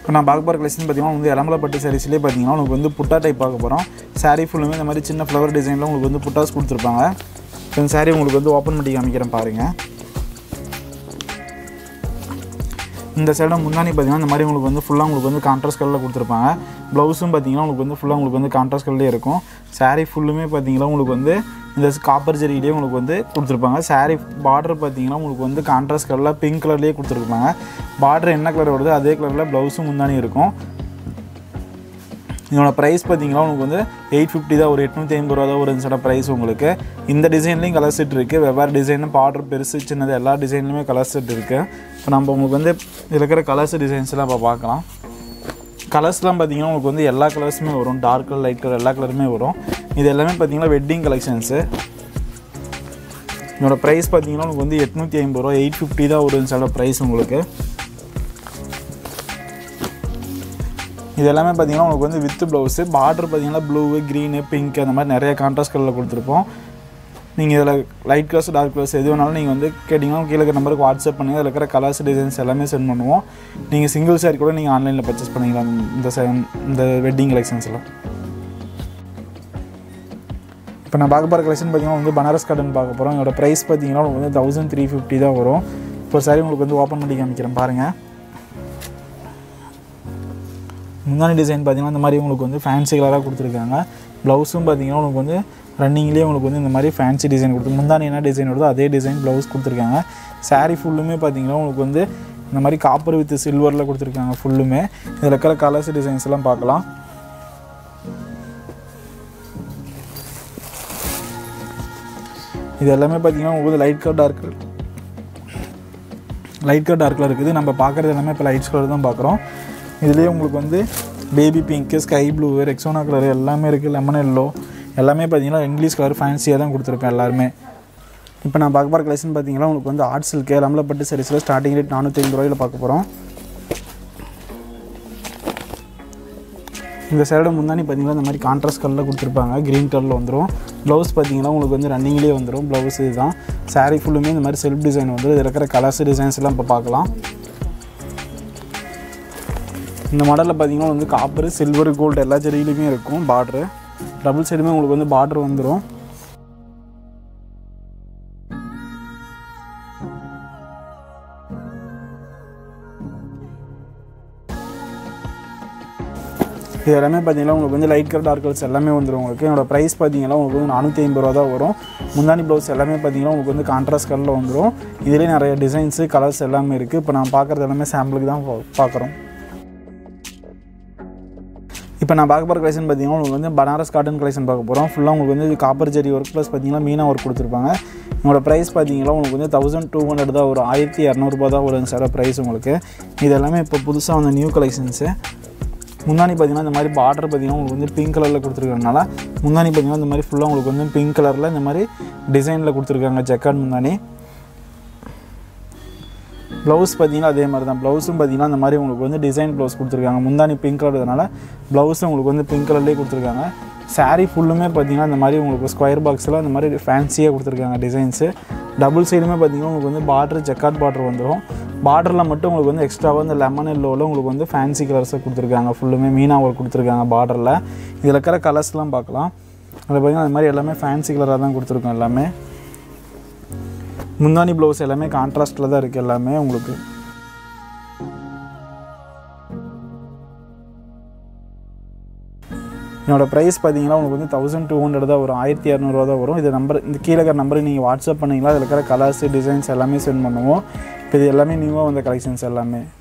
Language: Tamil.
இப்போ நான் பார்க்க போகிற கலெக்ஷன் பார்த்தீங்கன்னா வந்து இளம்பலப்பட்டு சாரீஸ்லேயே பார்த்தீங்கன்னா உங்களுக்கு வந்து புட்டா டைப் பார்க்க போகிறோம் saree ஃபுல்லுமே இந்த மாதிரி சின்ன ஃப்ளவர் டிசைனில் உங்களுக்கு வந்து புட்டாஸ் கொடுத்துருப்பாங்க இப்போ இந்த saree உங்களுக்கு வந்து ஓப்பன் பண்ணி காமிக்கிறேன் பாருங்கள் இந்த சைடு முந்தானி பார்த்தீங்கன்னா இந்த மாதிரி உங்களுக்கு வந்து ஃபுல்லாக உங்களுக்கு வந்து கான்ட்ராஸ்ட் கலரில் கொடுத்துருப்பாங்க ப்ளவுஸும் பார்த்தீங்கன்னா உங்களுக்கு வந்து ஃபுல்லாக உங்களுக்கு வந்து கான்ட்ராஸ்ட் கலர்லேயே இருக்கும் saree ஃபுல்லுமே பார்த்தீங்கன்னா உங்களுக்கு வந்து இந்த காப்பர் ஜெரியிலே உங்களுக்கு வந்து கொடுத்துருப்பாங்க saree பார்டர் பார்த்தீங்கன்னா உங்களுக்கு வந்து கான்ட்ராஸ்ட் கலரில் பிங்க் கலர்லேயே கொடுத்துருப்பாங்க பார்டர் என்ன கலர் வருதோ அதே கலரில் ப்ளவுஸும் முந்தானி இருக்கும் இதோட ப்ரைஸ் பார்த்தீங்கன்னா உங்களுக்கு வந்து எயிட் ஃபிஃப்டி தான் ஒரு எட்நூற்றி ஐம்பது ரூபா தான் ஒரு இன்சோட ப்ரைஸ் உங்களுக்கு இந்த டிசைன்லேயும் கலர் செட் இருக்குது வெவ்வேறு டிசைனும் பார்டர் பெருசு சின்னது எல்லா டிசைன்லையுமே கலர் செட் இருக்குது இப்போ நம்ம உங்களுக்கு வந்து இதில் இருக்கிற கலர்ஸ் டிசைன்ஸ்லாம் இப்போ பார்க்கலாம் கலர்ஸ்லாம் பார்த்தீங்கன்னா உங்களுக்கு வந்து எல்லா கலர்ஸுமே வரும் டார்க் கலர் லைட் கலர் எல்லா கலருமே வரும் இது எல்லாமே பார்த்தீங்கன்னா வெட்டிங் கலெக்ஷன்ஸு இதோட ப்ரைஸ் பார்த்தீங்கன்னா உங்களுக்கு வந்து எட்நூற்றி ஐம்பது ரூபா எயிட் ஃபிஃப்டி தான் ஒரு இன்சோட ப்ரைஸ் உங்களுக்கு இது எல்லாமே பார்த்தீங்கன்னா உங்களுக்கு வந்து வித் ப்ளவுஸு பார்டர் பார்த்தீங்கன்னா ப்ளூ க்ரீனு பிங்க் அந்த மாதிரி நிறைய கான்ட்ராஸ்ட் கலரில் கொடுத்துருப்போம் நீங்கள் இதில் லைட் கலர்ஸ் டார்க் கலர்ஸ் எது வேணாலும் நீங்கள் வந்து கேட்டிங்கன்னா கீழே இருக்கிற நம்பருக்கு வாட்ஸ்அப் பண்ணுங்கள் அதில் இருக்கிற கலர்ஸ் டிசைன்ஸ் எல்லாமே சென்ட் பண்ணுவோம் நீங்கள் சிங்கிள் சாரி கூட நீங்கள் ஆன்லைனில் பர்ச்சேஸ் பண்ணிக்கலாம் இந்த se- இந்த வெட்டிங் கலெக்ஷன்ஸ்லாம் இப்போ நான் பார்க்க போகிற கலெக்ஷன் பார்த்தீங்கன்னா வந்து பனாரஸ் காட்டன் பார்க்க போகிறோம் இதோட ப்ரைஸ் பார்த்தீங்கன்னா உங்களுக்கு வந்து தௌசண்ட் த்ரீ ஃபிஃப்டி தான் வரும் இப்போ சாரி உங்களுக்கு வந்து ஓப்பன் பண்ணி காமிக்கிறேன் பாருங்கள் முந்தானி டிசைன் பார்த்தீங்கன்னா இந்த மாதிரி உங்களுக்கு வந்து ஃபேன்சி கலராக கொடுத்துருக்காங்க ப்ளவுஸும் பார்த்தீங்கன்னா உங்களுக்கு வந்து ரன்னிங்லேயே உங்களுக்கு வந்து இந்த மாதிரி ஃபேன்சி டிசைன் கொடுத்து முந்தானி என்ன டிசைன் வருதோ அதே டிசைன் ப்ளவுஸ் கொடுத்துருக்காங்க saree ஃபுல்லுமே பார்த்தீங்கன்னா உங்களுக்கு வந்து இந்த மாதிரி காப்பர் வித் சில்வரில் கொடுத்துருக்காங்க ஃபுல்லுமே இதில் இருக்கிற கலர்ஸ் டிசைன்ஸ் எல்லாம் பார்க்கலாம் இது எல்லாமே பார்த்தீங்கன்னா உங்களுக்கு வந்து light colour dark light colour டார்க்கில் இருக்குது நம்ம பார்க்குறது எல்லாமே இப்போ லைட் கலர் தான் பார்க்குறோம் இதுலேயே உங்களுக்கு வந்து baby pink sky blue Rexona colour எல்லாமே இருக்குது லெமன் எல்லோ எல்லாமே பார்த்தீங்கன்னா இங்கிலீஷ் கலர் ஃபேன்சியாக தான் கொடுத்துருப்பேன் எல்லாருமே இப்போ நான் பார்க்க போகிற கலெக்ஷன் பார்த்தீங்கன்னா உங்களுக்கு வந்து ஆர்ட் சில்க்கு லம்பலப்பட்டு சரிஸில் ஸ்டார்டிங் ரேட் நானூற்றி ஐம்பது ரூபாயில் பார்க்க போகிறோம் இந்த சைடு முந்தானி பார்த்தீங்கன்னா இந்த மாதிரி கான்ட்ராஸ்ட் கலரில் கொடுத்துருப்பாங்க க்ரீன் கலரில் வந்துடும் ப்ளவுஸ் பார்த்தீங்கன்னா உங்களுக்கு வந்து ரன்னிங்லேயே வந்துடும் ப்ளவுஸ் இதுதான் saree ஃபுல்லுமே இந்த மாதிரி செல்ஃப் டிசைன் வந்துடும் இதில் இருக்கிற கலர்ஸ் டிசைன்ஸ் எல்லாம் இப்போ பார்க்கலாம் இந்த மாடலில் பார்த்தீங்கன்னா வந்து காப்பர் சில்வர் கோல்டு எல்லா செடியிலுமே இருக்கும் பார்ட்ரு டபுள் சைடுமே உங்களுக்கு வந்து பார்டர் வந்துடும் இது எல்லாமே பார்த்தீங்கன்னா உங்களுக்கு வந்து லைட் கலர் டார்க் கலர்ஸ் எல்லாமே வந்துடும் உங்களுக்கு என்னோட ப்ரைஸ் பார்த்தீங்கன்னா உங்களுக்கு வந்து நானூற்றி ஐம்பது ரூபா தான் வரும் முந்தானி ப்ளவுஸ் எல்லாமே பார்த்தீங்கன்னா உங்களுக்கு வந்து கான்ட்ராஸ்ட் கலரில் வந்துடும் இதுலேயே நிறைய டிசைன்ஸு கலர்ஸ் எல்லாமே இருக்குது இப்போ நான் பார்க்குறது எல்லாமே சாம்பிளுக்கு தான் பா- பார்க்குறோம் இப்போ நான் பார்க்க போகிற கலெக்ஷன் பார்த்தீங்கன்னா உங்களுக்கு வந்து பனாரஸ் காட்டன் கலெக்ஷன் பார்க்க போகிறோம் ஃபுல்லாக உங்களுக்கு வந்து காப்பர் ஜெரி ஒர்க் ப்ளஸ் பார்த்தீங்கன்னா மீனா ஒர்க் கொடுத்துருப்பாங்க உங்களோட ப்ரைஸ் பார்த்தீங்கன்னா உங்களுக்கு வந்து தௌசண்ட் டூ ஹண்ட்ரட் தான் ஒரு ஆயிரத்தி இரநூறுபா தான் வருங்க சார் ப்ரைஸ் உங்களுக்கு இது எல்லாமே இப்போ புதுசாக வந்த நியூ கலெக்ஷன்ஸு முந்தானி பார்த்தீங்கன்னா இந்த மாதிரி பார்டர் பார்த்தீங்கன்னா உங்களுக்கு வந்து பிங்க் கலரில் கொடுத்துருக்கறனால முந்தானி பார்த்தீங்கன்னா இந்த மாதிரி ஃபுல்லாக உங்களுக்கு வந்து பிங்க் கலரில் இந்த மாதிரி டிசைனில் கொடுத்துருக்காங்க ஜக்கார்ட் முந்தானி ப்ளவுஸ் பார்த்தீங்கன்னா அதே மாதிரி தான் ப்ளவுஸும் பார்த்தீங்கன்னா இந்த மாதிரி உங்களுக்கு வந்து டிசைன் ப்ளவுஸ் கொடுத்துருக்காங்க முந்தானி பிங்க் கலர்னால ப்ளவுஸும் உங்களுக்கு வந்து பிங்க் கலர்லேயே கொடுத்துருக்காங்க saree ஃபுல்லுமே பார்த்தீங்கன்னா இந்த மாதிரி உங்களுக்கு ஸ்கொயர் பாக்ஸில் இந்த மாதிரி ஃபேன்சியாக கொடுத்துருக்காங்க டிசைன்ஸு டபுள் சைடுமே பார்த்தீங்கன்னா உங்களுக்கு வந்து பார்டர் ஜக்கார்ட் பார்டர் வந்துடும் பார்டரில் மட்டும் உங்களுக்கு வந்து எக்ஸ்ட்ராவாக இந்த லெமன் எல்லோவில் உங்களுக்கு வந்து ஃபேன்சி கலர்ஸை கொடுத்துருக்காங்க ஃபுல்லுமே மீனா ஒர்க் கொடுத்துருக்காங்க பார்டரில் இதில் இருக்கிற கலர்ஸ்லாம் பார்க்கலாம் அதில் பார்த்தீங்கன்னா இந்த மாதிரி எல்லாமே ஃபேன்சி கலராக தான் கொடுத்துருக்கோம் எல்லாமே முந்தானி ப்ளவுஸ் எல்லாமே கான்ட்ராஸ்டில் தான் இருக்குது எல்லாமே உங்களுக்கு என்னோட ப்ரைஸ் பார்த்தீங்கன்னா உங்களுக்கு வந்து தௌசண்ட் டூ ஹண்ட்ரட் தான் வரும் ஆயிரத்தி இரநூறுவா தான் வரும் இது நம்பர் இந்த கீழே இருக்கிற நம்பருக்கு நீங்கள் வாட்ஸ்அப் பண்ணிங்களா அதில் இருக்கிற கலர்ஸ் டிசைன்ஸ் எல்லாமே சென்ட் பண்ணுவோம் இப்போ இது எல்லாமே நியூவாக வந்த கலெக்ஷன்ஸ் எல்லாமே